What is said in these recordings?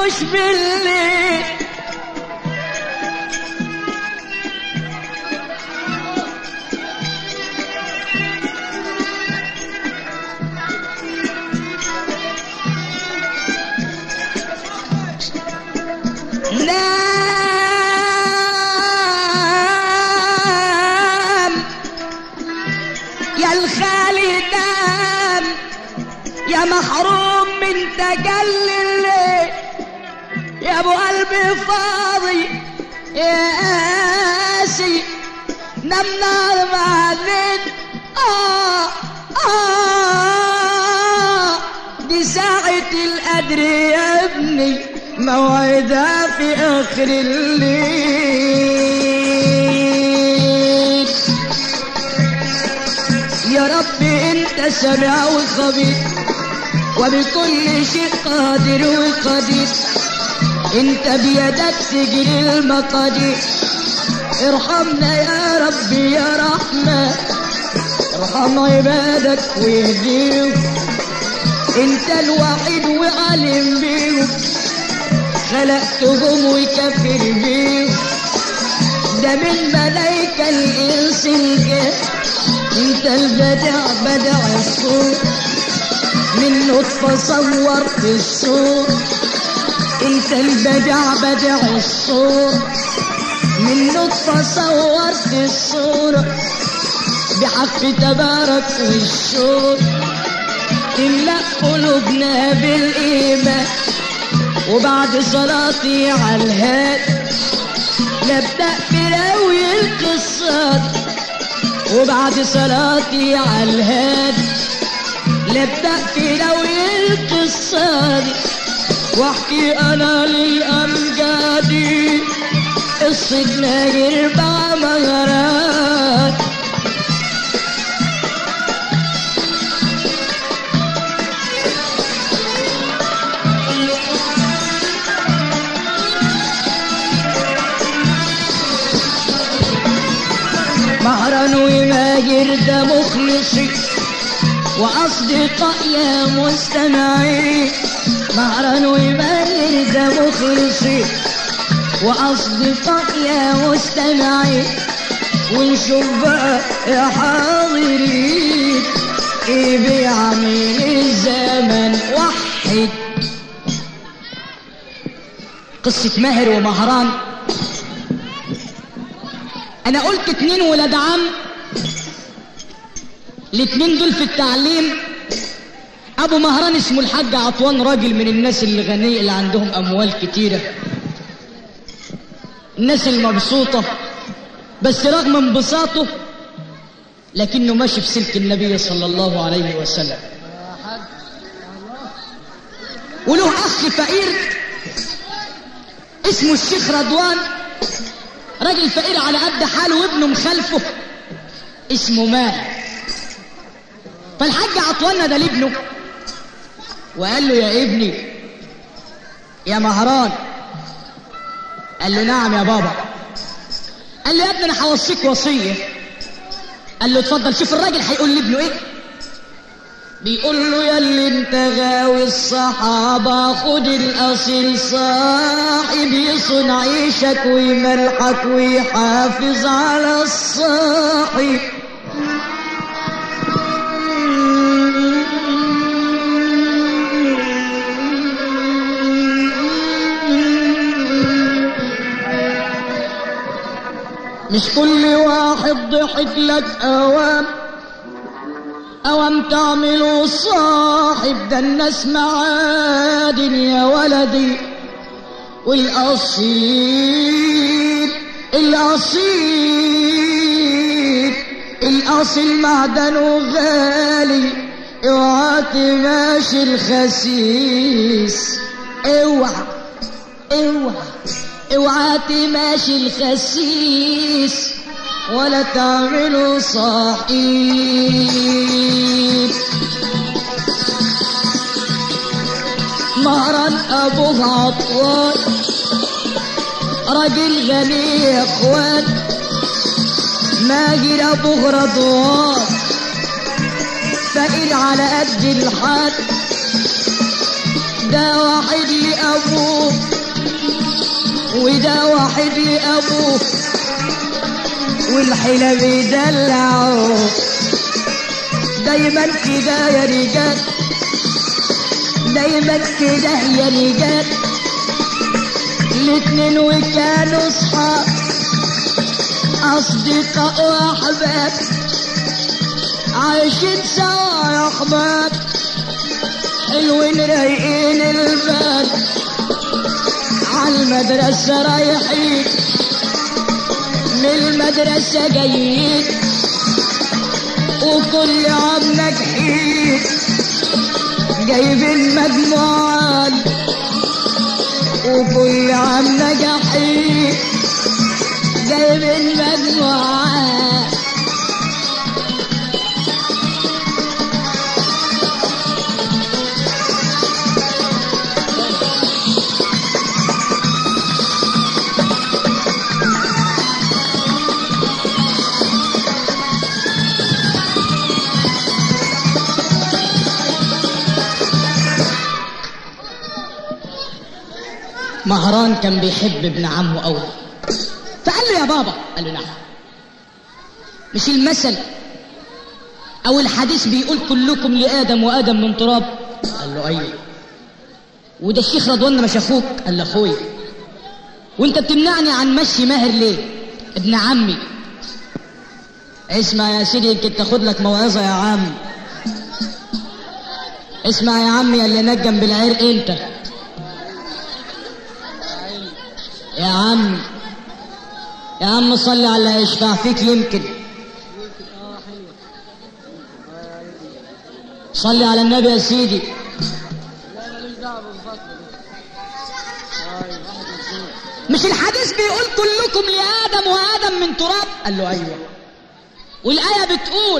مش بالليل نام يا الخالي نام يا محروم من تجلي الليل يا ابو قلبي فاضي يا قاسي نام نار بعدين آه آه دي ساعة القدر يا ابني موعدها في آخر الليل يا رب انت سميع وخبير وبكل شيء قادر وقدير انت بيدك تجري المقادير ارحمنا يا رب يا رحمن ارحم عبادك واهديهم انت الوحيد وعالم بيهم خلقتهم وكفر بيهم ده من ملايكة الإنس الجاه انت البدع بدع الصور من نطفة صورت الصور انت البدع بدع الصور من نطفة صورت الصورة بحق تبارك والشور تملأ قلوبنا بالإيمان وبعد صلاتي على الهاد نبدأ في راوي القصات وبعد صلاتي على الهاد نبدأ في راوي القصات واحكي انا للامجاد قصة ناجر مع مغرات مهرا وماجر ده مخلصي وأصدقاء يا مستمعين مهرا وماجر ده مخلصي وأصدقاء يا مستمعين ونشوف بقى يا حاضرين ايه بيعمل الزمن وحد قصة ماهر ومهران انا قلت اتنين ولاد عم الاتنين دول في التعليم ابو مهران اسمه الحاج عطوان راجل من الناس اللي غنية اللي عندهم اموال كتيرة الناس المبسوطة بس رغم انبساطه لكنه ماشي في سلك النبي صلى الله عليه وسلم وله اخ فقير اسمه الشيخ رضوان راجل فقير على قد حاله وابنه مخالفه اسمه ماهر فالحاج عطوانا ده لابنه وقال له يا ابني يا مهران قال له نعم يا بابا قال له يا ابني انا هوصيك وصيه قال له اتفضل شوف الراجل هيقول لابنه ايه بيقول له يا اللي انت غاوي الصحابة خد الأصيل صاحب يصون عيشك ويملحك ويحافظ على الصاحب مش كل واحد ضحك لك أوام أوام تعملوا صاحب ده الناس معادن يا ولدي والأصيل الأصيل الأصيل معدنه غالي اوعى تماشي الخسيس اوعى اوعى اوعى تماشي الخسيس ولا تعملوا صاحب مهرا ابوه عطوان راجل غني يا اخوان ماجر ابوه رضوان فقير على قد الحد ده واحد لأبوه وده واحد لأبوه والحلا بيدلعوه دايما كده يا رجال دايما كده يا رجال الاتنين وكانوا صحاب أصدقاء وأحباب عايشين سوا يا أحباب حلوين رايقين البال عالمدرسة رايحين من المدرسة جايين وكل عام ناجحين جايبين مجموعات وكل عام ناجحين جايبين مجموعات مهران كان بيحب ابن عمه قوي فقال له يا بابا قال له نعم مش المثل او الحديث بيقول كلكم لادم وادم من تراب قال له ايوه وده الشيخ رضوان مش اخوك قال له اخويا وانت بتمنعني عن مشي ماهر ليه ابن عمي اسمع يا سيدي يمكن تاخد لك موعظه يا عم اسمع يا عمي يا اللي نجم بالعرق انت يا عم يا عم صلي على اللي هيشفع فيك يمكن صلي على النبي يا سيدي مش الحديث بيقول كلكم لآدم وآدم من تراب قال له أيوة والآية بتقول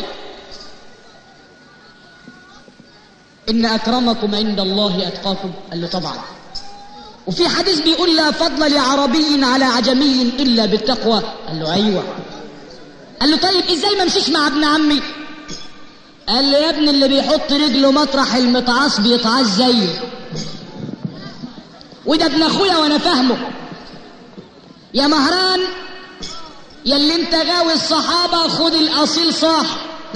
إن أكرمكم عند الله أتقاكم قال له طبعا وفي حديث بيقول لا فضل لعربي على عجمي إلا بالتقوى قال له أيوة قال له طيب إزاي ما امشيش مع ابن عمي قال له يا ابني اللي بيحط رجله مطرح المتعاص بيتعاص زيه وده ابن اخويا وانا فاهمه يا مهران يا اللي انت غاوي الصحابة خد الاصيل صاح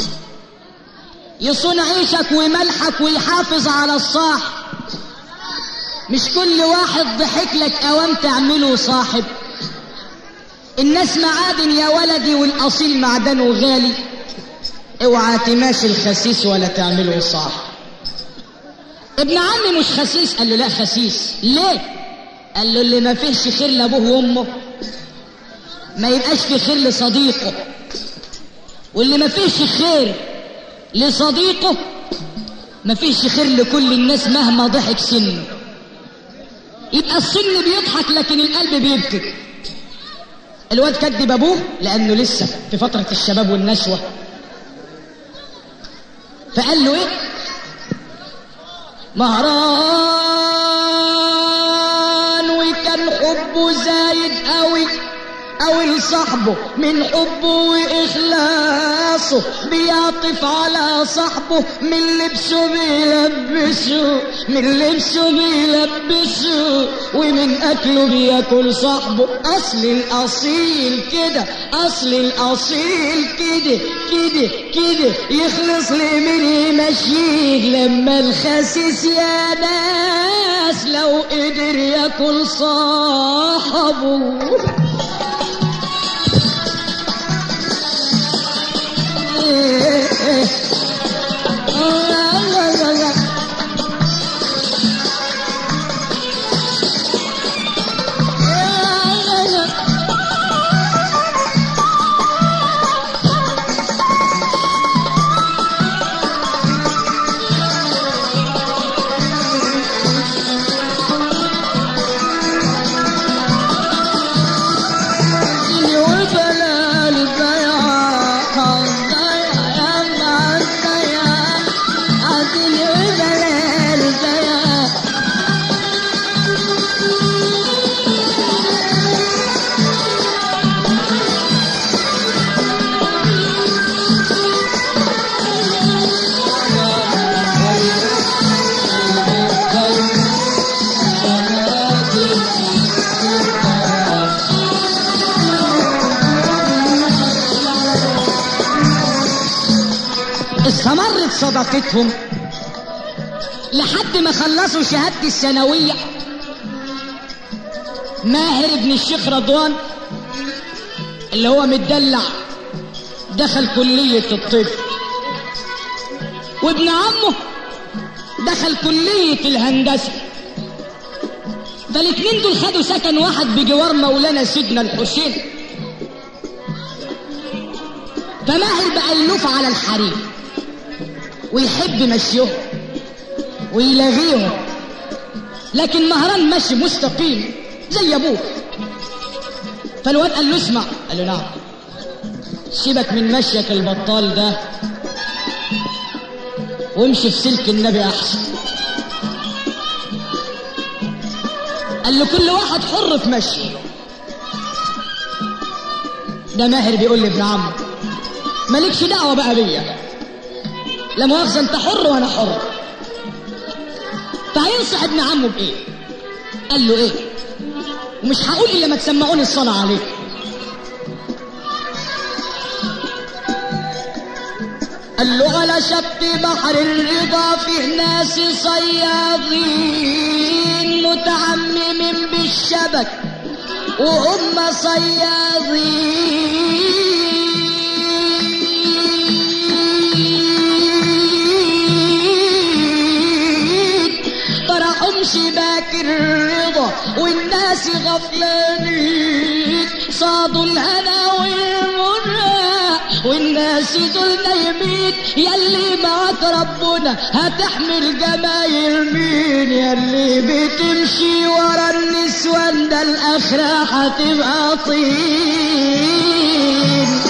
يصون عيشك وملحك ويحافظ على الصاح مش كل واحد ضحك لك اوام تعمله صاحب الناس معادن يا ولدي والاصيل معدنه غالي اوعى تماشي الخسيس ولا تعمله صاحب ابن عمي مش خسيس قال له لا خسيس ليه قال له اللي ما فيهش خير لابوه وامه ما يبقاش في خير لصديقه واللي ما فيهش خير لصديقه ما فيهش خير لكل الناس مهما ضحك سنه يبقى السن بيضحك لكن القلب بيبكي الواد كدب ابوه لانه لسه في فتره الشباب والنشوه فقال له ايه مهران وكان حبه زايد قوي قوي لصاحبه من حبه واخلاصه بيعطف على صاحبه من لبسه بيلبسه من لبسه بيلبسه ومن اكله بياكل صاحبه اصل الاصيل كده اصل الاصيل كده كده كده يخلص لي من يمشيك لما الخسيس يا ناس لو قدر ياكل صاحبه صداقتهم لحد ما خلصوا شهادة الثانوية ماهر ابن الشيخ رضوان اللي هو متدلع دخل كلية الطب وابن عمه دخل كلية الهندسة فالاتنين دول خدوا سكن واحد بجوار مولانا سيدنا الحسين فماهر بقى يلوف على الحريم ويحب مشيهم ويلاغيهم لكن مهران ماشي مستقيم زي ابوه فالواد قال له اسمع قال له نعم سيبك من مشيك البطال ده وامشي في سلك النبي احسن قال له كل واحد حر في مشي ده ماهر بيقول لابن عمه مالكش دعوه بقى بيا لا مؤاخذه انت حر وانا حر فهينصح ابن عمه بايه قال له ايه ومش هقول الا ما تسمعوني الصلاه عليك قال له على شط بحر الرضا فيه ناس صيادين متعممين بالشبك وهم صيادين طرحهم شباك الرضا والناس غفلانين صادوا الهنا والمنى والناس دول نايمين يلي معاك ربنا هتحمل جمايل مين يلي بتمشي ورا النسوان ده الاخره هتبقى طين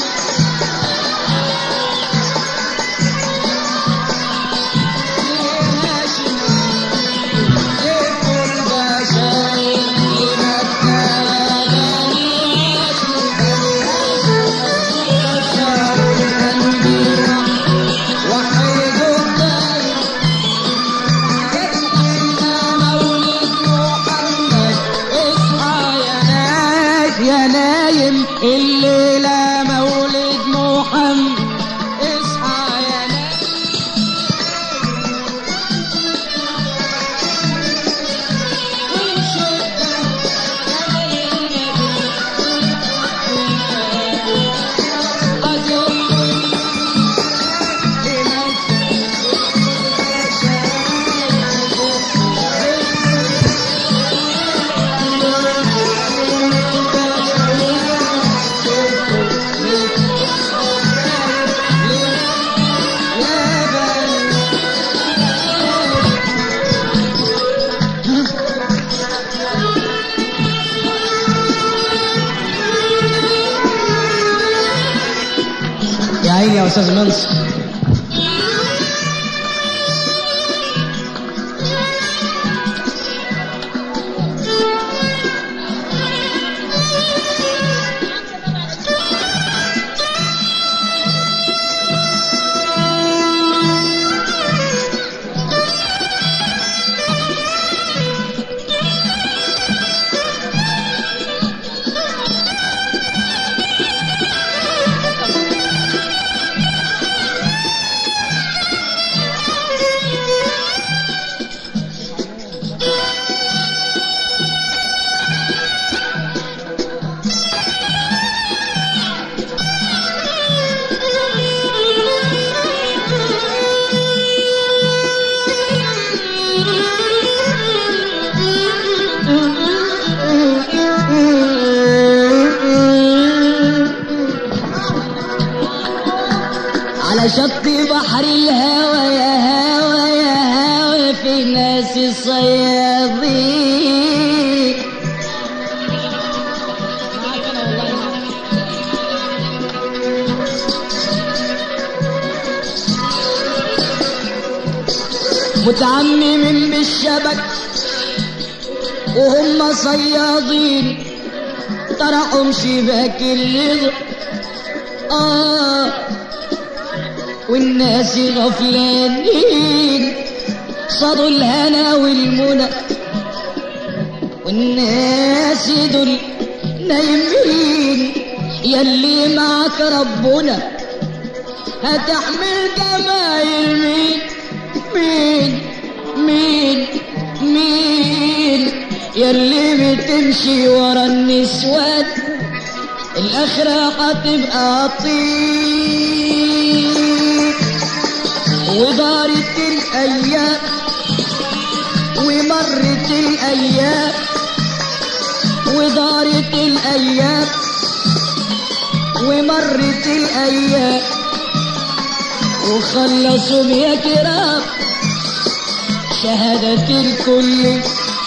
يا نايم الليلة مولد محمد اصحى يا نايم يا عيني يا استاذ منصر على شط بحر الهوى يا هوى يا هوى في ناس الصيادين متعممين بالشبك وهم صيادين طرحهم شباك الرضا آه والناس غفلانين صادوا الهنا والمنى والناس دول نايمين يلي معك ربنا هتحمل جمايل مين مين مين مين يلي بتمشي ورا النسوان الآخرة هتبقى طيب ودارت الأيام ومرت الأيام ودارت الأيام ومرت الأيام وخلصوا يا كرام شهادة الكل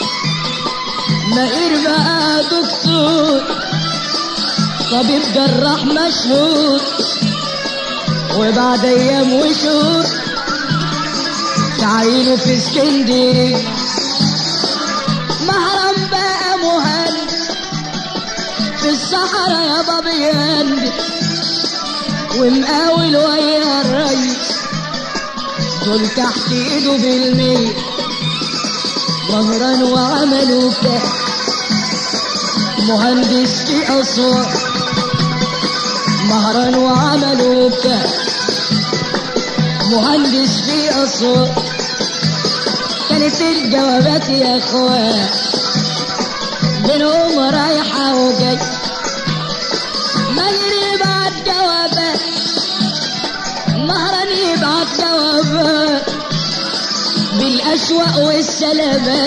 مقير بقى دكتور طبيب جراح مشهور وبعد ايام وشهور تعينه في اسكندريه مهرم بقى مهندس في الصحراء يا بابي يندس ومقاول ويا الريس دول تحت ايده بالمية مهرا وعملوا كده مهندس في أسوان مهرا وعملوا كده مهندس في أسوان كانت الجوابات يا اخوان بينهم رايحة وجاي مجري بعد جوابات مهرا يبعت جوابات بالأشواق والسلامات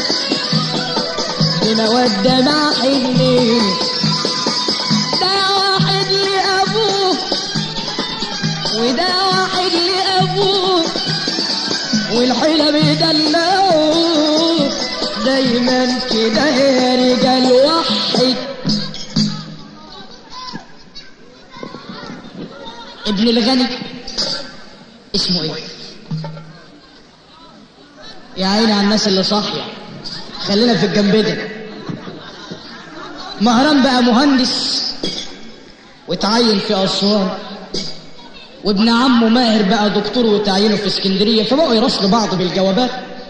بمودة مع حنين ده واحد لأبوه وده واحد لأبوه والحيلة بيدلعوه دايما كده يا رجال وحد ابن الغني اسمه ايه يا عيني على الناس اللي صاحيه خلينا في الجنب ده مهران بقى مهندس وتعين في اسوان وابن عمه ماهر بقى دكتور وتعينه في اسكندريه فبقوا يراسلوا بعض بالجوابات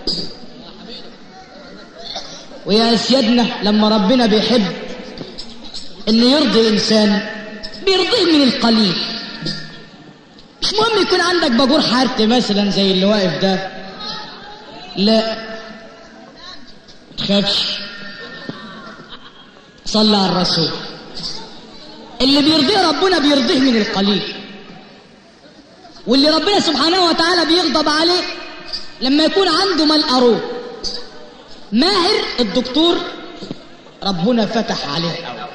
ويا اسيادنا لما ربنا بيحب ان يرضي انسان بيرضيه من القليل مش مهم يكون عندك باجور حارت مثلا زي اللي واقف ده لا تخافش صلى على الرسول اللي بيرضيه ربنا بيرضيه من القليل واللي ربنا سبحانه وتعالى بيغضب عليه لما يكون عنده مال أروه ماهر الدكتور ربنا فتح عليه أوي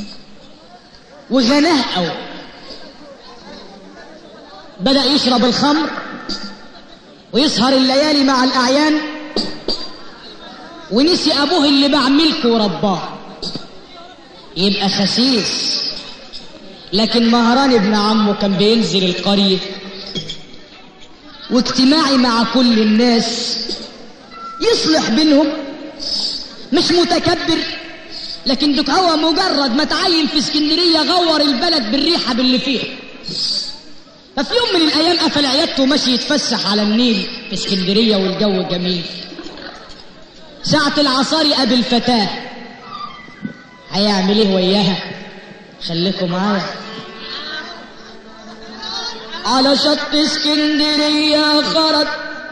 وغناه أوي بدأ يشرب الخمر ويسهر الليالي مع الأعيان ونسي أبوه اللي باع ملكه ورباه يبقى خسيس لكن مهران ابن عمه كان بينزل القرية واجتماعي مع كل الناس يصلح بينهم مش متكبر لكن دك هو مجرد ما تعين في اسكندرية غور البلد بالريحة باللي فيها ففي يوم من الأيام قفل عيادته ومشي يتفسح على النيل في اسكندرية والجو جميل ساعة العصار قابل فتاة هيعمل ايه وياها خليكم معايا على شط اسكندرية خرج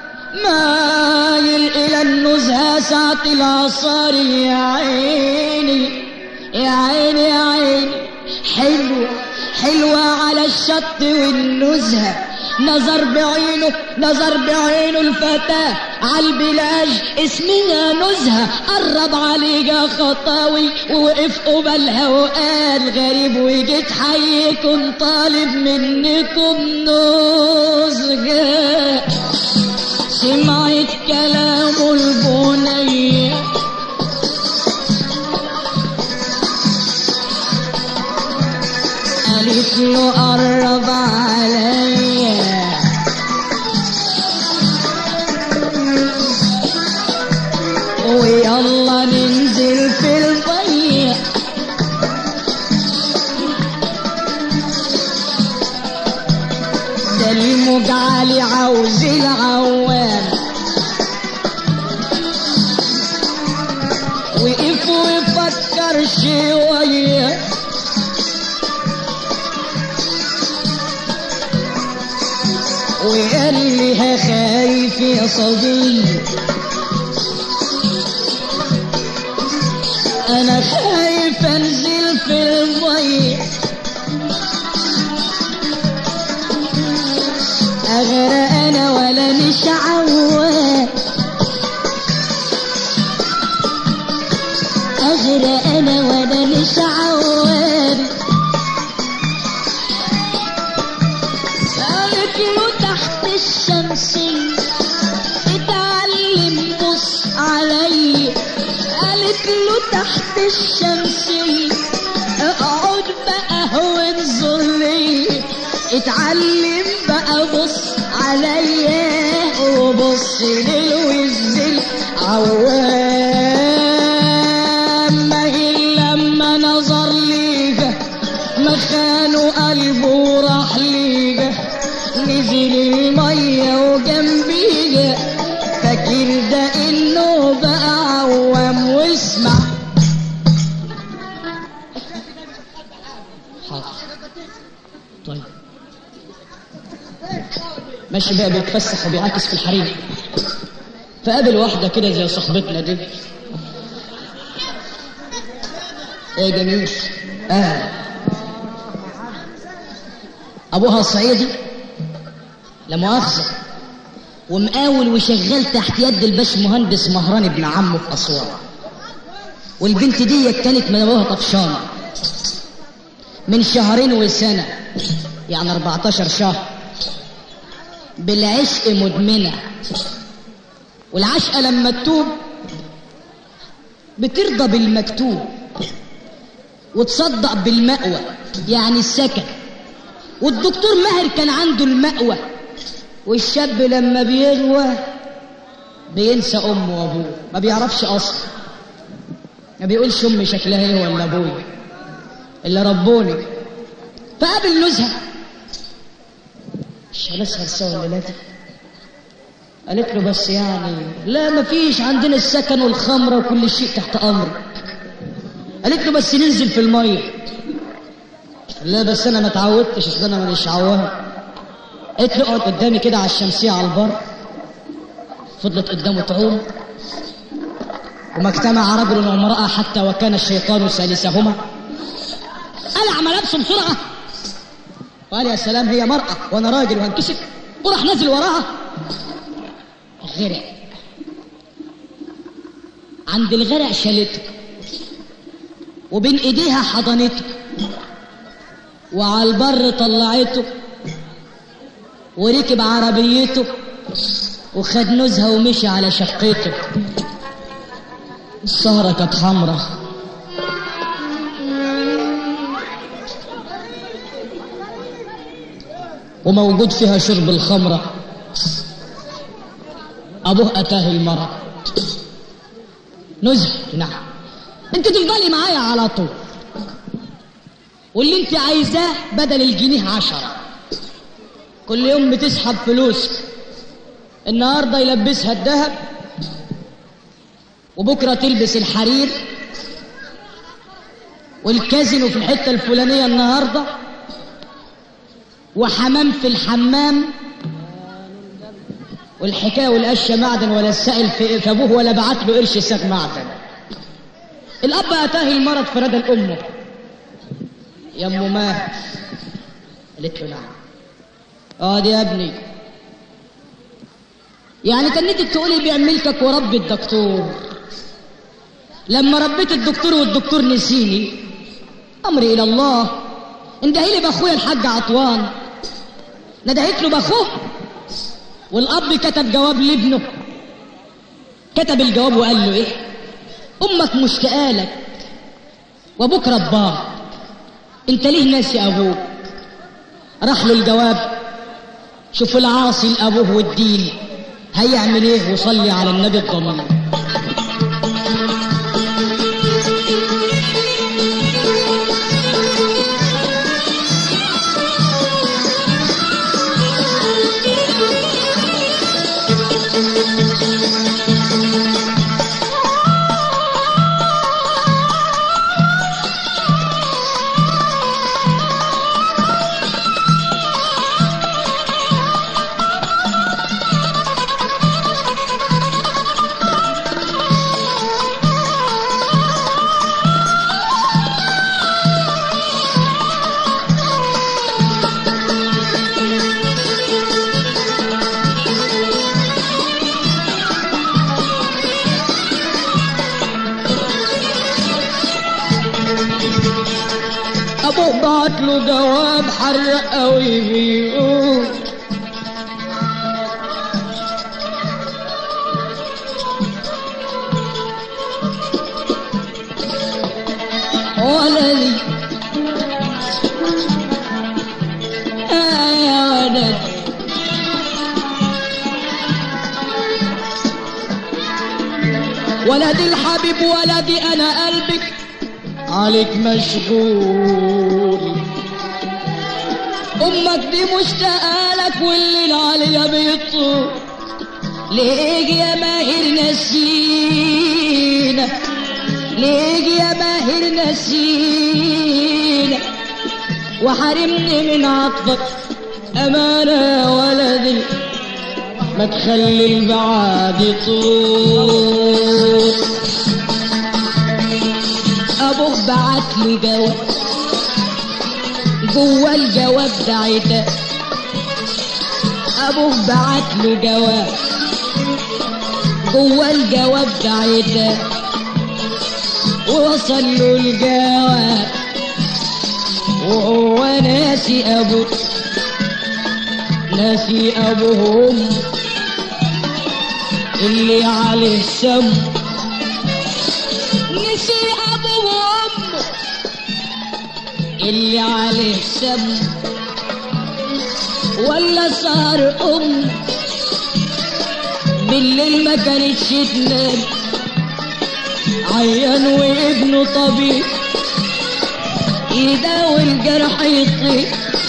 مايل إلى النزهة ساعة العصار يا عيني يا عيني يا عيني حلوة حلوة على الشط والنزهة نظر بعينه نظر بعينه الفتاة عالبلاج اسمها نزهة قرب عليها خطاوي ووقف قبلها وقال غريب وجيت حيكم طالب منكم نزهة سمعت كلامه البنيه قالت له قرب عليا ويلا ننزل في البيت ده المجعل عاوز العوام وقف ويفكر شويه انا خايف يا صبي انا خايف انزل في الميه اغرق انا ولا مش عواد اغرق انا ولا مش عواد قالت له تحت الشمس اتعلم بص علي قالت له تحت الشمس اقعد بقى وانظر لي اتعلم بقى بص عليا وبص للوز العوام ما هي لما نظر ليها ما خانوا قلبه راح ليها نزل المية وجنبيها فاكر ده انه بقى عوام واسمع حاضر طيب ماشي بقى بيتفسح وبيعاكس في الحريم فقابل واحدة كده زي صاحبتنا دي ايه جميل اه ابوها صعيدي لا مؤاخذة ومقاول وشغال تحت يد الباش مهندس مهران ابن عمه في اسوان والبنت دي كانت من ابوها طفشانه من شهرين وسنه يعني 14 شهر بالعشق مدمنه والعشقه لما تتوب بترضى بالمكتوب وتصدق بالمأوى يعني السكن والدكتور ماهر كان عنده المأوى والشاب لما بيغوى بينسى امه وابوه ما بيعرفش اصلا ما بيقولش امي شكلها ايه ولا ابوي اللي ربوني فقابل نزهه مش هنسهر سوا الليله دي قالت له بس يعني لا ما فيش عندنا السكن والخمره وكل شيء تحت امرك قالت له بس ننزل في الميه لا بس انا ما اتعودتش اصل انا مانيش عوام قالت له اقعد قدامي كده على الشمسيه على البر فضلت قدامه تعوم وما اجتمع رجل وامرأة حتى وكان الشيطان ثالثهما قلع ملابسه بسرعة قال يا سلام هي مرأة وانا راجل وهنكشف وراح نازل وراها غرق عند الغرق شالته وبين ايديها حضنته وعلى البر طلعته وركب عربيته وخد نزهة ومشي على شقته السهرة كانت حمرة وموجود فيها شرب الخمرة أبوه أتاه المرض نزهة نعم انت تفضلي معايا على طول واللي انت عايزاه بدل الجنيه عشرة كل يوم بتسحب فلوس النهارده يلبسها الذهب وبكره تلبس الحرير والكازينو في الحته الفلانيه النهارده وحمام في الحمام والحكايه والقشه معدن ولا السائل في في ابوه ولا بعت له قرش ساق معدن الاب اتاه المرض فرد امه يا ام ماهر قالت له نعم اه دي يا ابني يعني تنيتك تقولي بيعملتك ورب الدكتور لما ربيت الدكتور والدكتور نسيني امري الى الله اندهي لي باخويا الحاج عطوان ندهيت له باخوه والاب كتب جواب لابنه كتب الجواب وقال له ايه امك مشتاقه لك وابوك رباك انت ليه ناسي ابوك راح له الجواب شوف العاصي لابوه والدين هيعمل ايه وصلي على النبي الضمير ابوه بعت له جواب حرق قوي بيقول ولدي آه يا ولدي ولدي الحبيب ولدي انا قلبك عليك مشغول امك دي مشتاقه لك والليل عليها بيطول ليك يا ماهر نسينا ليك يا ماهر نسينا وحرمني من عطفك امانه يا ولدي ما تخلي البعاد يطول ابوه بعت لي جواب جوه الجواب ده عتاب ابوه بعت له جواب جوه الجواب ده عتاب ووصل له الجواب وهو ناسي ابوه ناسي ابوهم اللي عليه سم نسي ابوه وامه اللي عليه سم ولا صار ام بالليل ما كانتش تنام عيان وابنه طبيب يداوي الجرح يطيب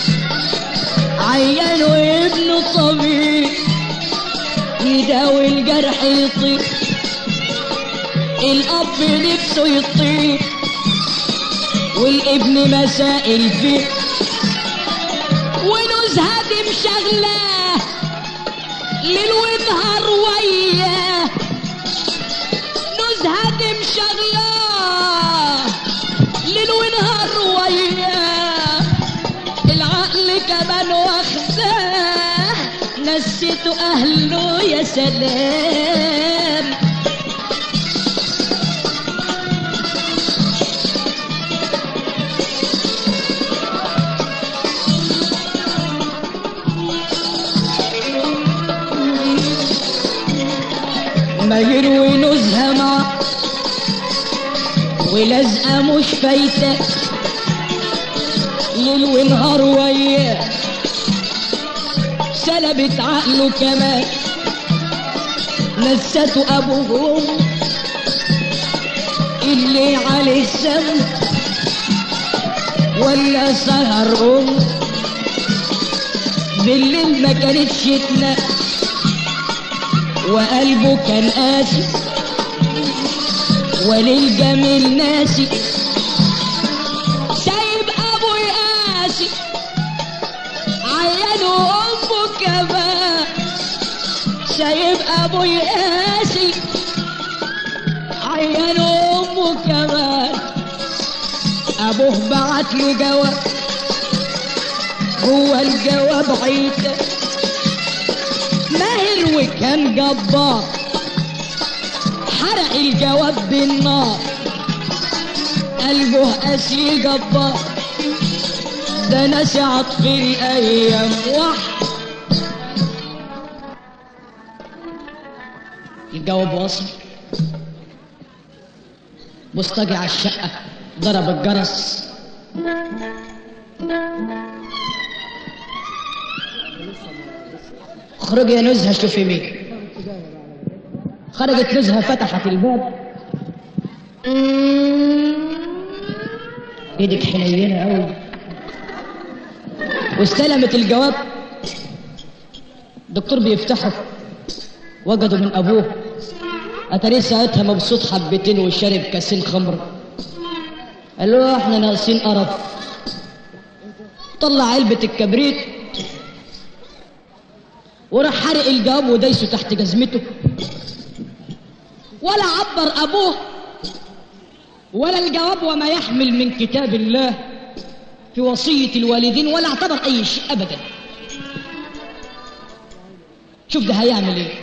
عيان وابنه طبيب يداوي الجرح يطيب الاب نفسه يطيب والابن مسائل فيه ونزهة دي مشغلاه ليل ونهار وياه نزهة دي مشغلاه ليل ونهار وياه العقل كمان واخداه نسيته اهله يا سلام ما يروي نزهة مع ولازقة مش فايتة ليل ونهار وياه سلبت عقله كمان نسته ابوهم اللي عليه السم ولا سهر ام بالليل ما كانتش تنام وقلبه كان قاسي وللجميل ناسي سايب ابو يقاسي عيان وامه كمان سايب ابو يقاسي عيان وامه كمان ابوه بعت له جواب جوه الجواب عيته ماهر وكان جبار حرق الجواب بالنار قلبه قاسي جبار ده ناس عطف الايام وح الجواب وصل مستجع على الشقة ضرب الجرس اخرجي يا نزهة شوفي مين خرجت نزهة فتحت الباب ايدك حنينة قوي واستلمت الجواب الدكتور بيفتحه وجده من ابوه اتاريه ساعتها مبسوط حبتين وشارب كاسين خمر قال له احنا ناقصين قرف طلع علبة الكبريت وراح حرق الجواب ودايسه تحت جزمته ولا عبر ابوه ولا الجواب وما يحمل من كتاب الله في وصية الوالدين ولا اعتبر اي شيء ابدا شوف ده هيعمل ايه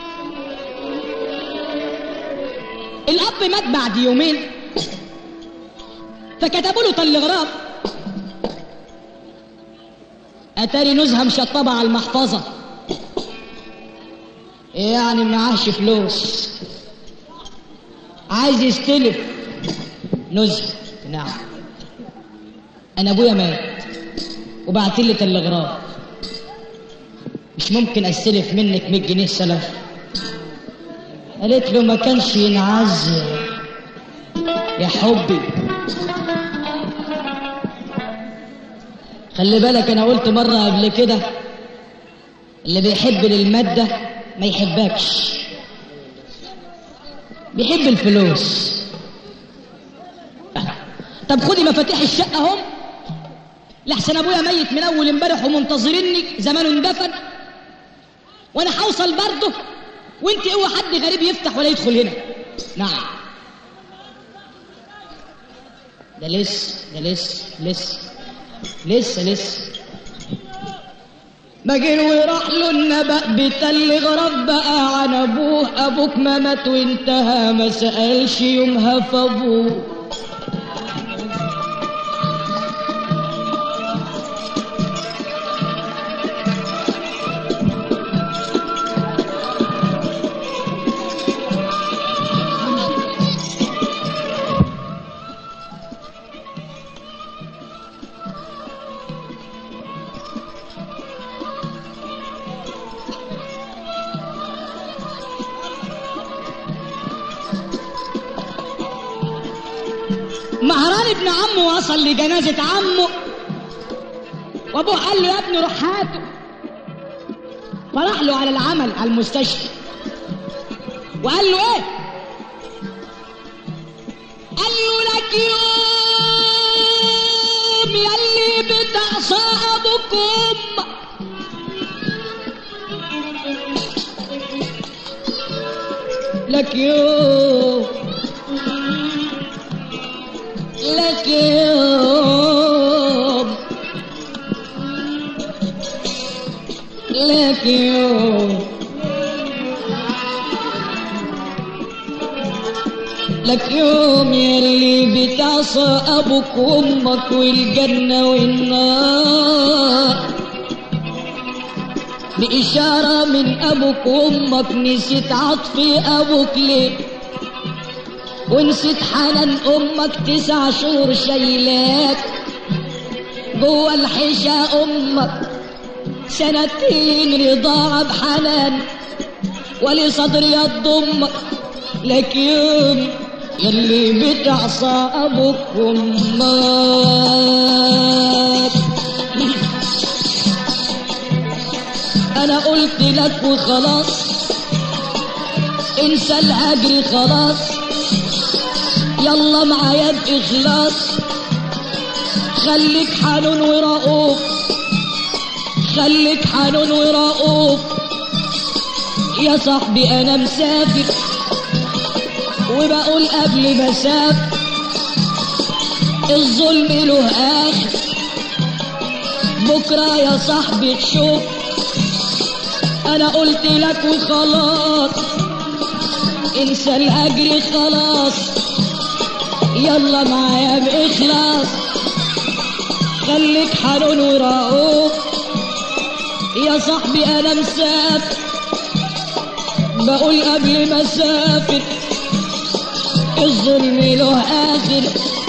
الاب مات بعد يومين فكتبوا له تلغراف اتاري نزهه مشطبه على المحفظه يعني معاش فلوس عايز يستلف نزهه نعم انا ابويا مات وبعت لي تلغراف مش ممكن استلف منك 100 جنيه سلف قالت له ما كانش ينعز يا حبي خلي بالك انا قلت مرة قبل كده اللي بيحب للمادة ما يحبكش بيحب الفلوس طب خدي مفاتيح الشقة اهم لحسن ابويا ميت من اول امبارح ومنتظريني زمانه اندفن وانا هوصل برضه وانت اوعى حد غريب يفتح ولا يدخل هنا نعم ده لسه ده لسه لسه لسه لسه بجير وراح له النبأ بتل غرب بقى عن ابوه ابوك ما مات وانتهى ما سألش يومها فابوه مهران ابن عمه وصل لجنازة عمه وابوه قال له يا ابني روح هاته فراح له على العمل على المستشفى وقال له ايه قال له لك يوم يلي بتعصى ابوك وامك لك يوم لك يوم لك يوم لك يوم يلي بتعصى ابوك وامك والجنة والنار بإشارة من أبوك وأمك نسيت عطف أبوك ليه ونسيت حنان امك تسع شهور شايلاك جوه الحشا امك سنتين رضاعة بحنان ولصدري يضمك لك يوم يلي بتعصى ابوك وامك انا قلت لك وخلاص انسى الاجر خلاص يلا معايا بإخلاص خليك حنون ورؤوف خليك حنون ورؤوف يا صاحبي أنا مسافر وبقول قبل ما أسافر الظلم له آخر بكرة يا صاحبي تشوف أنا قلت لك وخلاص انسى الأجر خلاص يلا معايا بإخلاص خليك حنون ورؤوف يا صاحبي أنا مسافر بقول قبل ما أسافر الظلم له آخر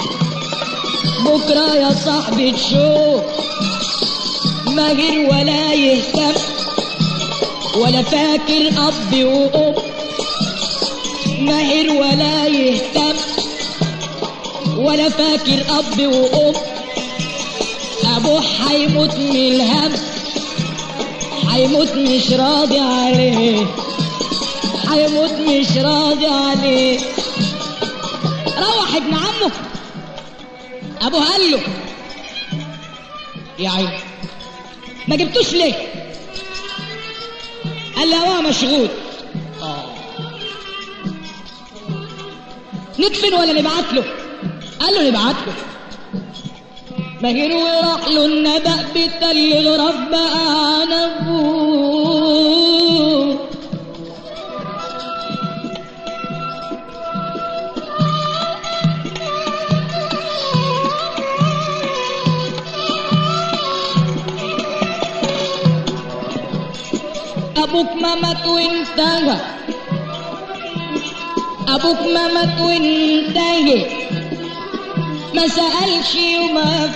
بكرة يا صاحبي تشوف ماهر ولا يهتم ولا فاكر أب وأم ماهر ولا يهتم ولا فاكر اب وام ابوه حيموت من الهم حيموت مش راضي عليه حيموت مش راضي عليه روح ابن عمه ابوه قال له يا عيني ما جبتوش ليه قال له هو مشغول اه ندفن ولا نبعت له قال له نبعت له مهر وراح له النبأ بتل غرب بقى عن ابوه ابوك ما مات وانتهى ابوك ما مات وانتهى ما سألش وما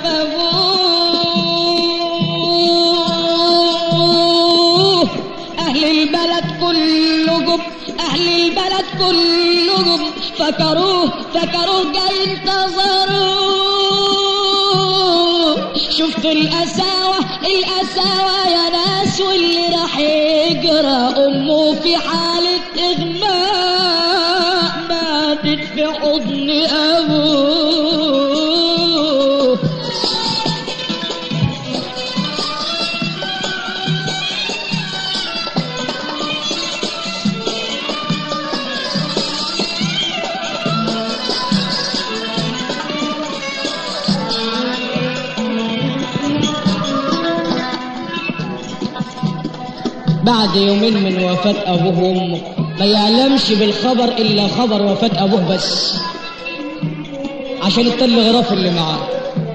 فابوه اهل البلد كلهم اهل البلد كلهم فكروه فكروه جاي انتظروه شفت القساوة القساوة يا ناس واللي راح يجرى امه في حالة اغماء ماتت في حضن ابوه بعد يومين من وفاة أبوه وأمه ما يعلمش بالخبر إلا خبر وفاة أبوه بس عشان التلغراف اللي معاه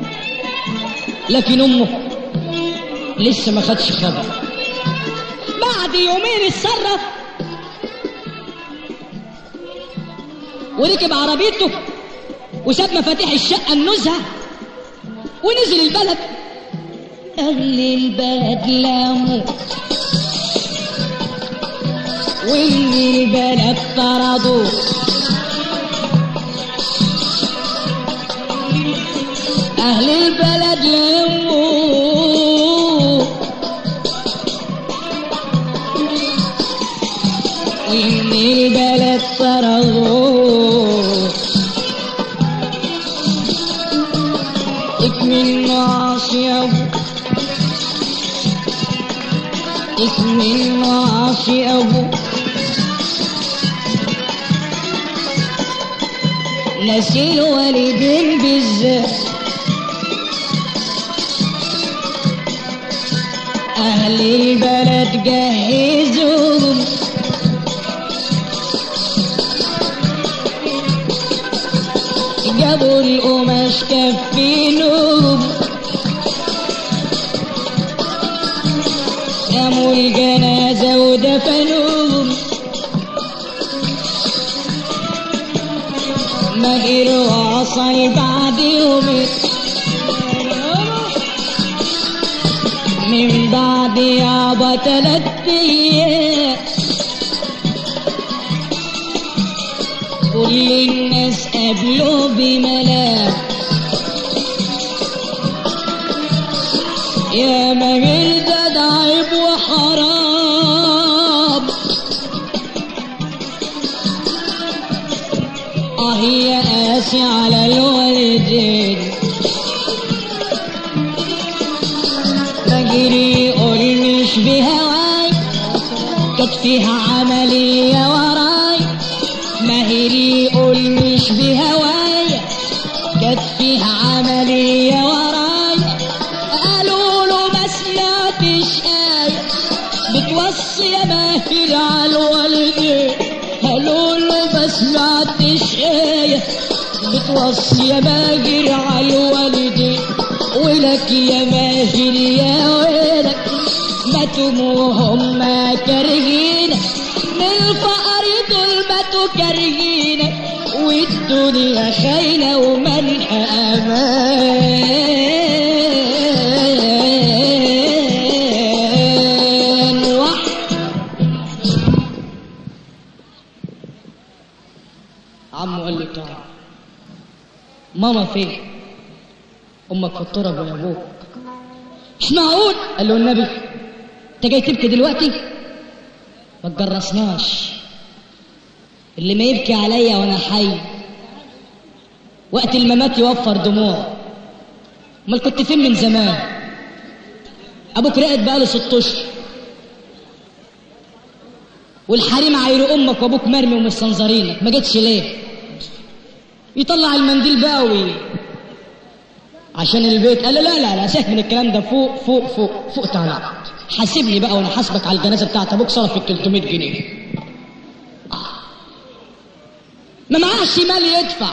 لكن أمه لسه ما خدش خبر بعد يومين اتصرف وركب عربيته وساب مفاتيح الشقة النزهة ونزل البلد أهل البلد لاموا واللي البلد طردوا أهل البلد لموا واللي البلد طردوا اكمل معاصي اسم المعاصي أبو نسي الوالدين بالذات أهل البلد جهزوهم جابوا القماش كفينهم قاموا الجنازة ودفنوهم مهر وصل بعد يومين من بعد يابا تلات ايام كل الناس قابلوا بملاك يا مجل ده ده عيب وحرام اه يا قاسي على الوالدين بجري يقول مش بهواي كانت فيها عملية وراي ماهري يقول مش بهواي كانت فيها عملية وراي قالوا له ما سمعتش آية بتوصي يا ماهر على الوالدين قالوا له ما سمعتش آية بتوصي يا ماهر على الوالدين ولك يا ماهر يا ولك ماتوا وهم كارهين من الفقر دول ماتوا كارهين والدنيا خاينة ومنحى أمان واحد عمو قال لي تعال ماما فين امك في التراب ويا ابوك مش معقول قال له النبي انت جاي تبكي دلوقتي ما تجرسناش اللي ما يبكي عليا وانا حي وقت الممات يوفر دموع امال كنت فين من زمان ابوك رقد بقاله ست اشهر والحريم عايروا امك وابوك مرمي ومستنظرينك ما جتش ليه يطلع المنديل بقى وي عشان البيت قال له لا لا لا سيبك من الكلام ده فوق فوق فوق فوق تعالى حاسبني بقى وانا حاسبك على الجنازه بتاعت ابوك صرف ال 300 جنيه آه. ما معاش مال يدفع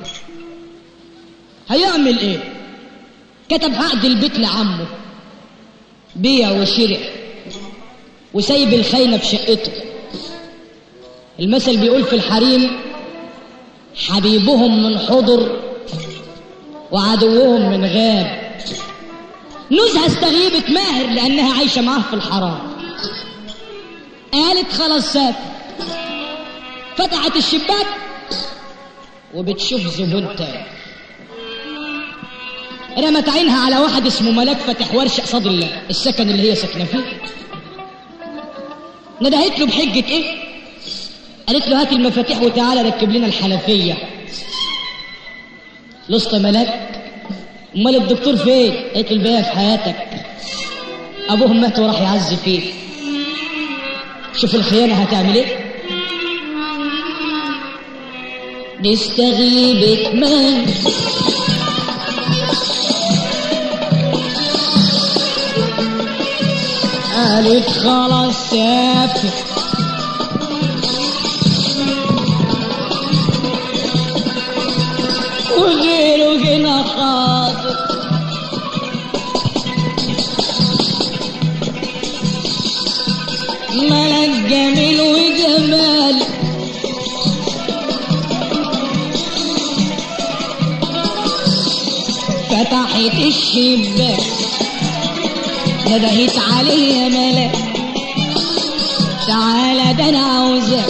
هيعمل ايه كتب عقد البيت لعمه بيع وشرع وسايب الخاينة في شقته المثل بيقول في الحريم حبيبهم من حضر وعدوهم من غاب نزهة استغيبت ماهر لأنها عايشة معاه في الحرام قالت خلاص سافر فتحت الشباك وبتشوف زبون تاني رمت عينها على واحد اسمه ملاك فاتح ورشة قصاد الله السكن اللي هي ساكنة فيه ندهت له بحجة ايه قالت له هات المفاتيح وتعالى ركب لنا الحنفية لسط ملاك امال الدكتور فين قالت له الباقي في حياتك ابوه مات وراح يعز فيه شوف الخيانة هتعمل ايه نستغيبك من قالت خلاص سافر وغيره هنا حاضر ملك جميل وجمال فتحت الشباك ندهت عليه يا ملاك تعالى ده انا عاوزك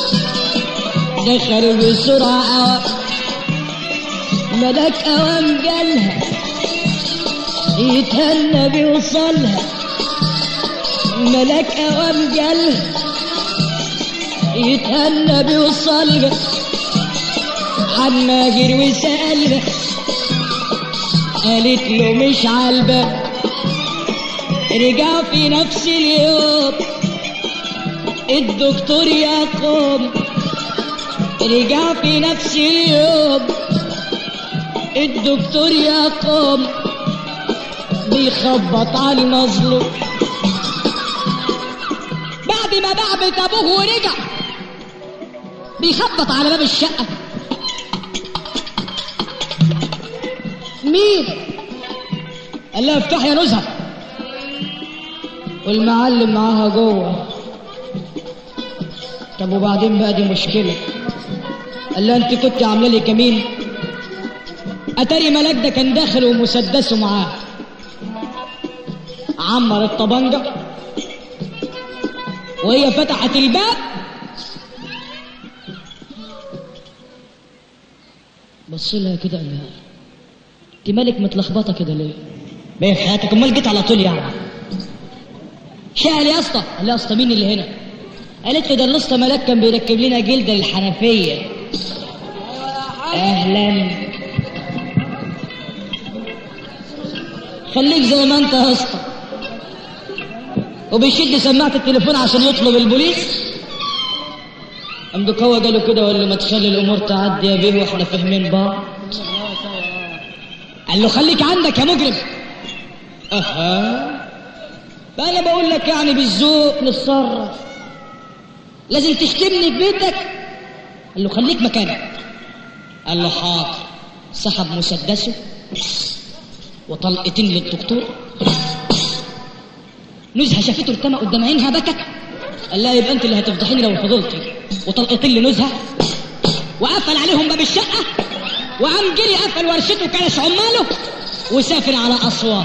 دخل بسرعة أوام ملاك أوام جالها يتهنى بيوصلها ملاك أوام جالها يتهنى بيوصلها حماجر وسألها قالت له مش عالباب رجع في نفس اليوم الدكتور يقوم رجع في نفس اليوم الدكتور يقوم بيخبط على المظلوم بعد ما باع بيت ابوه ورجع بيخبط على باب الشقه مين قال لها افتح يا نزهه والمعلم معاها جوه طب وبعدين بقى دي مشكله قال لها انت كنت عامله لي كمين اتاري ملاك ده كان داخل ومسدسه معاه عمر الطبنجة وهي فتحت الباب بص لها كده قال لها انت مالك متلخبطه كده ليه؟ باين في حياتك امال جيت على طول يعني شقل يا اسطى قال لها يا اسطى مين اللي هنا؟ قالت له ده الاسطى ملاك كان بيركب لنا جلد الحنفيه اهلا خليك زي ما انت يا اسطى وبيشد سماعه التليفون عشان يطلب البوليس قام هو قال له كده ولا ما تخلي الامور تعدي يا بيه واحنا فاهمين بعض قال له خليك عندك يا مجرم اها بقى انا بقول لك يعني بالذوق نتصرف لازم تشتمني في بيتك قال له خليك مكانك قال له حاضر سحب مسدسه وطلقتين للدكتور نزهه شافته ارتمى قدام عينها بكت قال لها يبقى انت اللي هتفضحيني لو فضلتي وطلقتين لنزهه وقفل عليهم باب الشقه وقام جري قفل ورشته كانش عماله وسافر على اسوان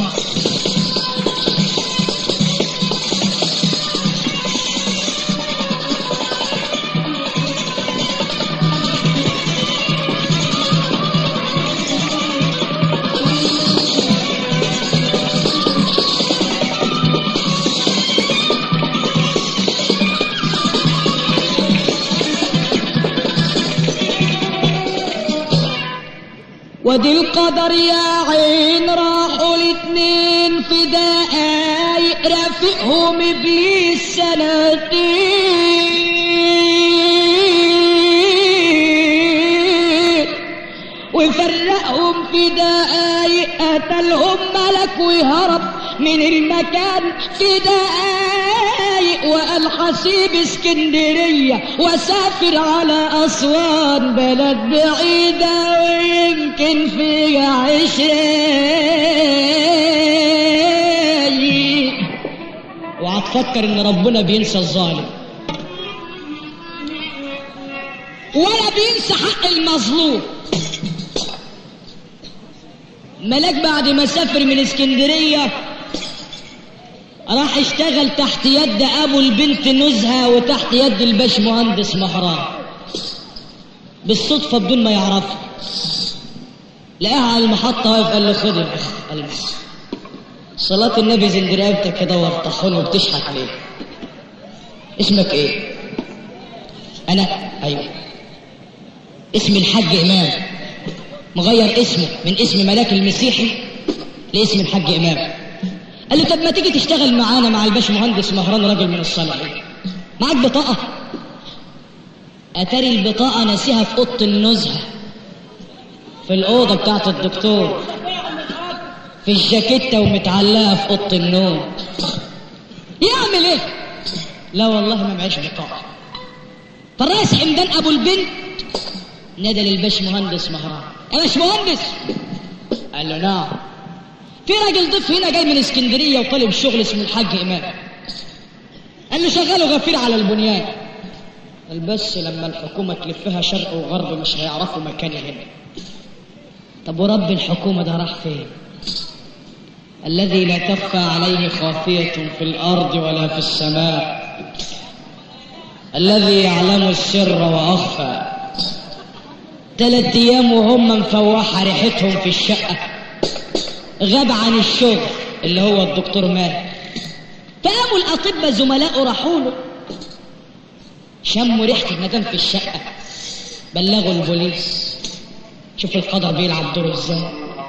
ودي القدر يا عين راحوا الاتنين في دقايق رافقهم ابليس سنتين وفرقهم في دقايق قتلهم ملك وهرب من المكان في دقايق وقال حسيب اسكندرية وسافر على أسوان بلد بعيدة ويمكن فيها عشرين وقعد تفكر ان ربنا بينسى الظالم ولا بينسى حق المظلوم ملاك بعد ما سافر من اسكندرية راح اشتغل تحت يد ابو البنت نزهة وتحت يد الباش مهندس مهران بالصدفة بدون ما يعرفها لقاها على المحطة واقف قال له خد يا اخ المس صلاة النبي زند رقبتك كده وارطحون وبتشحت ليه اسمك ايه انا ايوه اسمي الحاج امام مغير اسمه من اسم ملاك المسيحي لاسم الحاج امام قال له طب ما تيجي تشتغل معانا مع الباش مهندس مهران راجل من الصالحين معاك بطاقة اتاري البطاقة ناسيها في اوضة النزهة في الأوضة بتاعت الدكتور في الجاكيتة ومتعلقة في أوضة النوم يعمل إيه؟ لا والله ما معيش بطاقة فالرئيس حمدان أبو البنت نادى للباش مهندس مهران يا باش مهندس قال له نعم في راجل ضيف هنا جاي من اسكندرية وطالب شغل اسمه الحاج إمام قال له شغله غفير على البنيان قال بس لما الحكومة تلفها شرق وغرب مش هيعرفوا مكاني هنا طب ورب الحكومة ده راح فين الذي لا تخفى عليه خافية في الأرض ولا في السماء الذي يعلم السر وأخفى ثلاث أيام وهم مفوحة ريحتهم في الشقة غاب عن الشغل اللي هو الدكتور مات فقاموا الأطباء زملائه راحوا له شموا ريحة الندم في الشقة بلغوا البوليس شوف القدر بيلعب دوره ازاي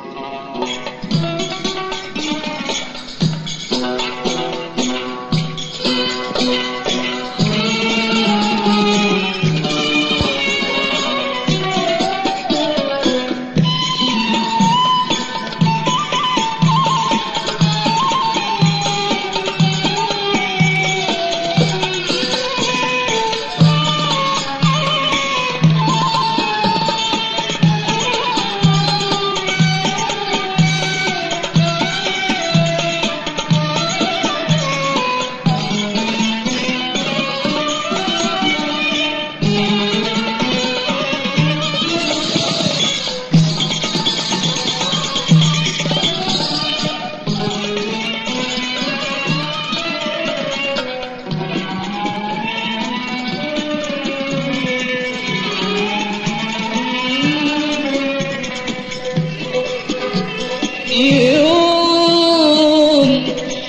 يوم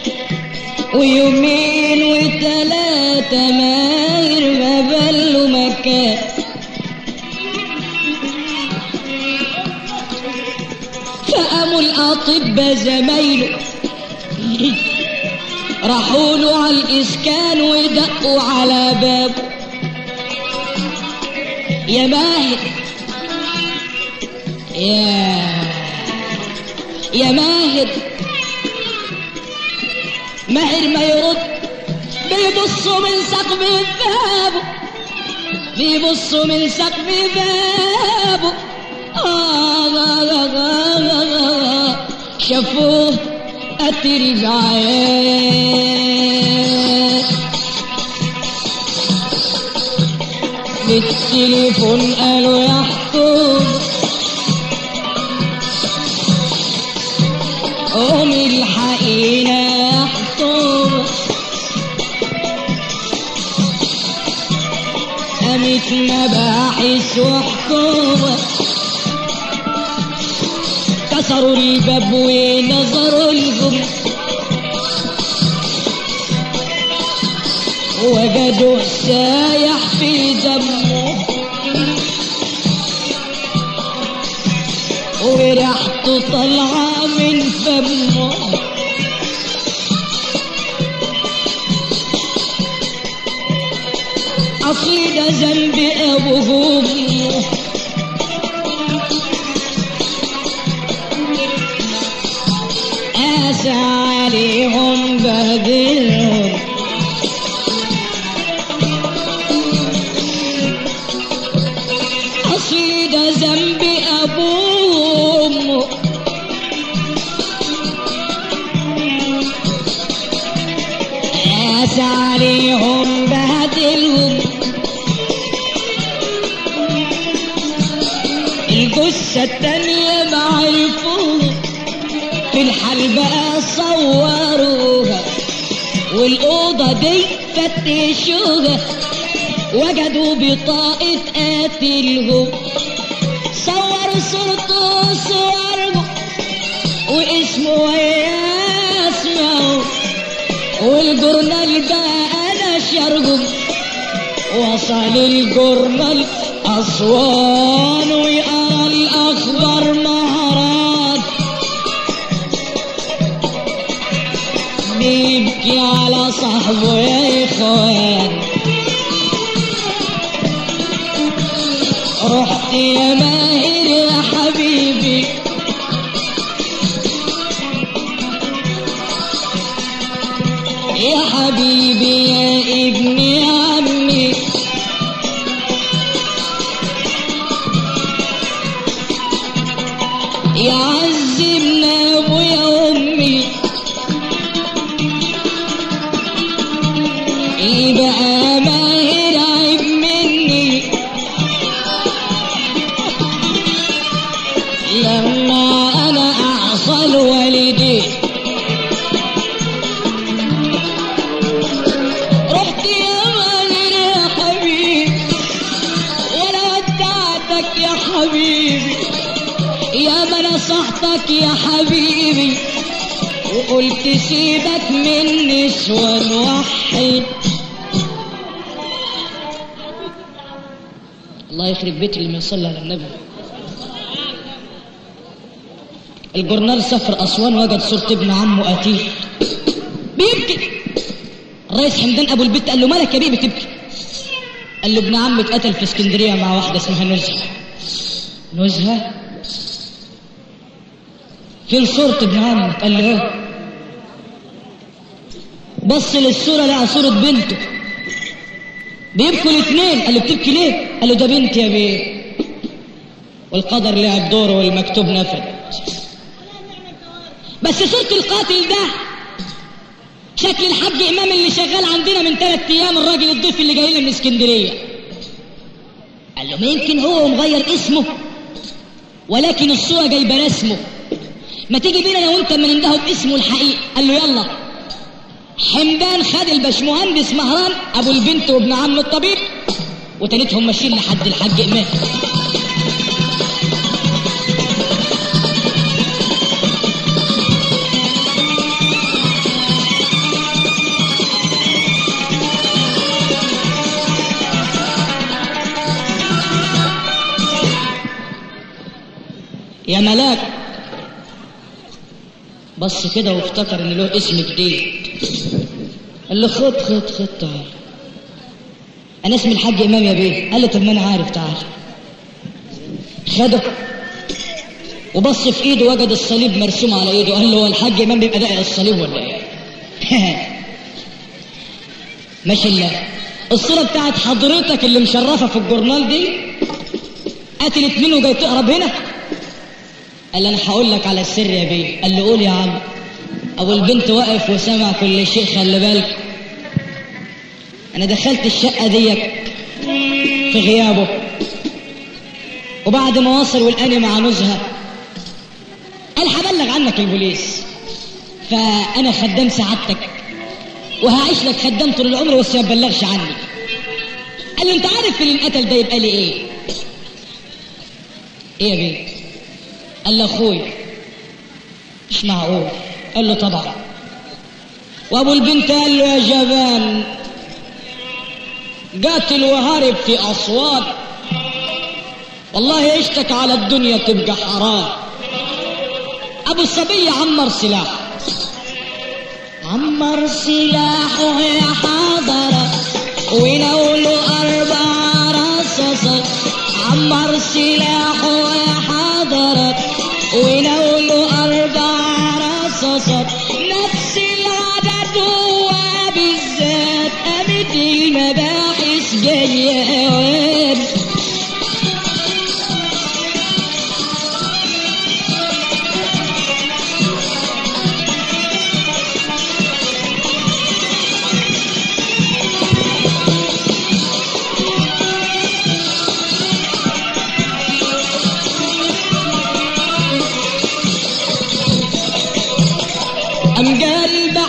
ويومين وثلاثة ماهر ما بلوا مكان فقاموا الأطباء زمايله راحوا له على الإسكان ودقوا على بابه يا ماهر يا يا ماهر ماهر ما يرد بيبصوا من سقف بابه بيبصوا من سقف بابه آه آه آه آه آه آه شافوه الترجعات بالتليفون قالوا يا حكومة قوم الحقينا يا حكومة قامت مباحث وحكومة كسروا الباب ونظروا لهم وجدوا سايح في دمه وريحته طالعة من فمه أصلي ده ذنب أبوهم قاسى عليهم بهدلهم أصلي ده ذنب أبوهم قاسى داس عليهم بهدلهم الجثة التانية ما عرفوها في الحال بقى صوروها والأوضة دي فتشوها وجدوا بطاقة قاتلهم صوروا صورته صورهم واسمه ويا اسمه والجورنال ده انا شرهم وصل الجورنال اسوان وقرا الاخبار مهران بيبكي على صاحبه يا اخوان رحت يا ماهر يا حبيبي يا حبيبي يا ابن عمي يا عز ابن ابويا وامي يبقى ماهر عيب مني لما انا اعصى والدي رحت يا ماهر يا حبيبي ولا ودعتك يا حبيبي يا ما نصحتك يا حبيبي وقلت سيبك من نسوان وحد الله يخرب بيت اللي ما يصلي على النبي الجورنال سافر اسوان وجد صورة ابن عمه قتيل بيبكي الرئيس حمدان ابو البيت قال له مالك يا بيه بتبكي قال له ابن عمي اتقتل في اسكندريه مع واحده اسمها نزهه نزهه فين صورة ابن عمك قال له ايه بص للصورة لقى صورة بنته بيبكوا الاثنين قال له بتبكي ليه قال له ده بنتي يا بيه والقدر لعب دوره والمكتوب نفد بس صورة القاتل ده شكل الحاج امام اللي شغال عندنا من ثلاث ايام الراجل الضيف اللي جاي لنا من اسكندريه قال له ما يمكن هو مغير اسمه ولكن الصوره جايبه رسمه ما تيجي بينا انا وانت من عنده باسمه الحقيقي قال له يلا حمدان خد الباشمهندس مهران ابو البنت وابن عم الطبيب وتالتهم ماشيين لحد الحاج امام يا ملاك بص كده وافتكر ان له اسم جديد قال له خد خد خد تعال انا اسمي الحاج امام يا بيه قال له طب ما انا عارف تعال خده وبص في ايده وجد الصليب مرسوم على ايده قال له هو الحاج امام بيبقى داقي الصليب ولا ايه ماشي الله الصورة بتاعت حضرتك اللي مشرفة في الجورنال دي قتلت مين وجاي تهرب هنا قال له انا هقول لك على السر يا بيه قال له قول يا عم ابو البنت واقف وسمع كل شيء خلي بالك انا دخلت الشقه ديت في غيابه وبعد ما وصل والاني مع نزهه قال هبلغ عنك البوليس فانا خدام سعادتك وهعيش لك خدام طول العمر بس ما تبلغش عني قال له انت عارف اللي انقتل ده يبقى لي ايه ايه يا بيه قال له اخويا مش معقول قال له طبعا وابو البنت قال له يا جبان قاتل وهرب في اسوان والله عشتك على الدنيا تبقى حرام ابو الصبي عمر سلاحه عمر سلاحه يا حضرة ونوله أربع رصاصات عمر سلاحه يا حضرة ونوله أربع رصاصات نفس العدد هو بالذات قامت المباحث جاية وين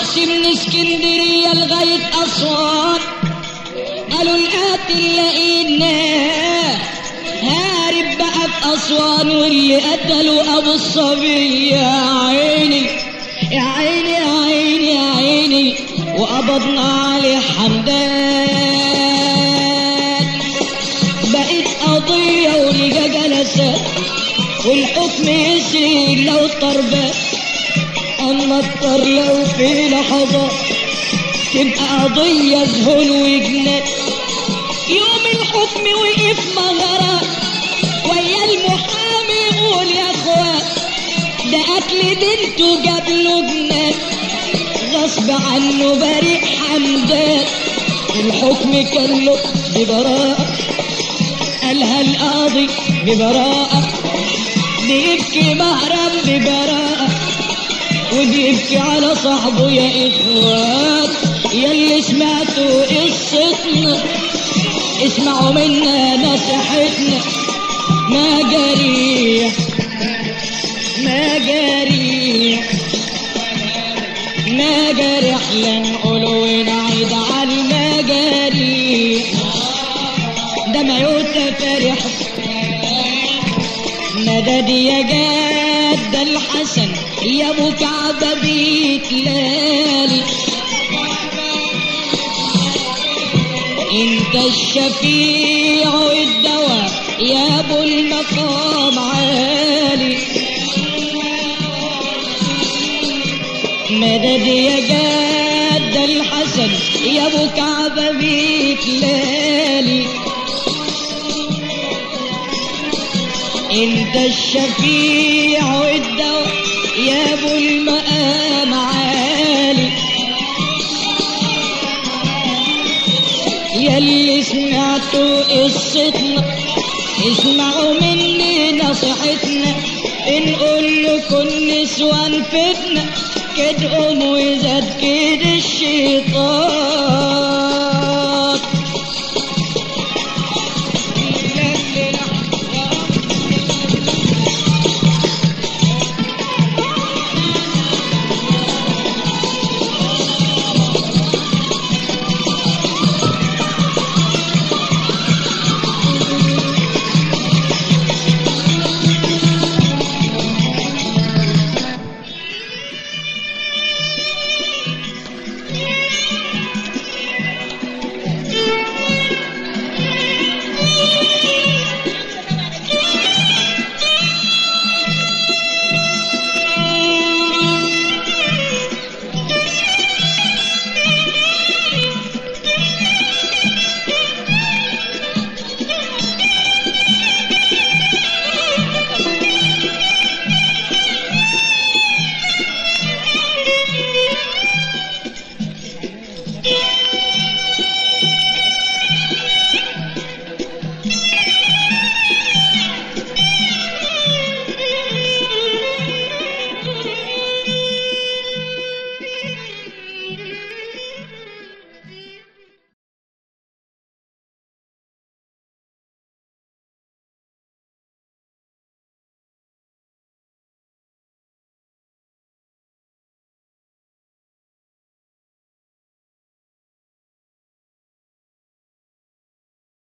عرش من اسكندرية لغاية أسوان قالوا القاتل لقيناه هارب بقى في أسوان واللي قتلوا أبو الصبي يا عيني يا عيني يا عيني يا عيني وقبضنا عليه حمدان بقت قضية ولقى جلسات والحكم يسري لو طربات أما الطر لو في لحظات تبقى قضية ذهول وجنان يوم الحكم وقف مغرات ويا المحامي يقول يا اخوات ده قتل بنته جاب له جنان غصب عنه بريء حمدان الحكم كان له ببراءة قالها القاضي ببراءة بيبكي مهرم ببراءة وبيبكي على صاحبه يا اخوات يلي سمعتوا قصتنا اسمعوا منا نصيحتنا ما جريح ما جريح ما جريح لا نقول ونعيد على المجاريح ده ما يتفرح مدد يا جاد الحسن يا ابو كعبة بيتلالي انت الشفيع والدواء يا ابو المقام عالي مدد يا جاد الحسن يا ابو كعبة بيتلالي انت الشفيع والدواء يا ابو المقام عالي يلي سمعتوا قصتنا اسمعوا مني نصيحتنا نقول لكم نسوان فتنة كده قوم وزاد كده الشيطان